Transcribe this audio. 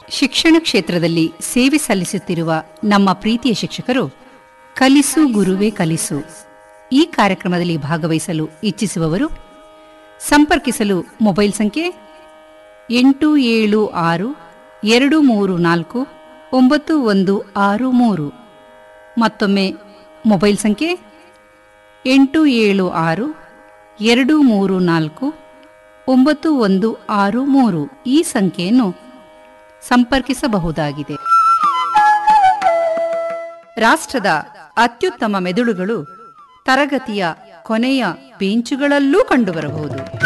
ಶಿಕ್ಷಣ ಕ್ಷೇತ್ರದಲ್ಲಿ ಸೇವೆ ಸಲ್ಲಿಸುತ್ತಿರುವ ನಮ್ಮ ಪ್ರೀತಿಯ ಶಿಕ್ಷಕರು ಕಲಿಸು ಗುರುವೇ ಕಲಿಸು ಈ ಕಾರ್ಯಕ್ರಮದಲ್ಲಿ ಭಾಗವಹಿಸಲು ಇಚ್ಛಿಸುವವರು ಸಂಪರ್ಕಿಸಲು ಮೊಬೈಲ್ ಸಂಖ್ಯೆ ಎಂಟು ಏಳು ಆರು ಎರಡು ಮೂರು ನಾಲ್ಕು ಒಂಬತ್ತು ಒಂದು ಆರು ಮೂರು ಮತ್ತೊಮ್ಮೆ ಮೊಬೈಲ್ ಸಂಖ್ಯೆ ಎಂಟು ಏಳು ಆರು ಎರಡು ಮೂರು ನಾಲ್ಕು ಒಂಬತ್ತು ಒಂದು ಆರು ಮೂರು ಈ ಸಂಖ್ಯೆಯನ್ನು ಸಂಪರ್ಕಿಸಬಹುದಾಗಿದೆ ರಾಷ್ಟ್ರದ ಅತ್ಯುತ್ತಮ ಮೆದುಳುಗಳು ತರಗತಿಯ ಕೊನೆಯ ಬೇಂಚುಗಳಲ್ಲೂ ಕಂಡುಬರಬಹುದು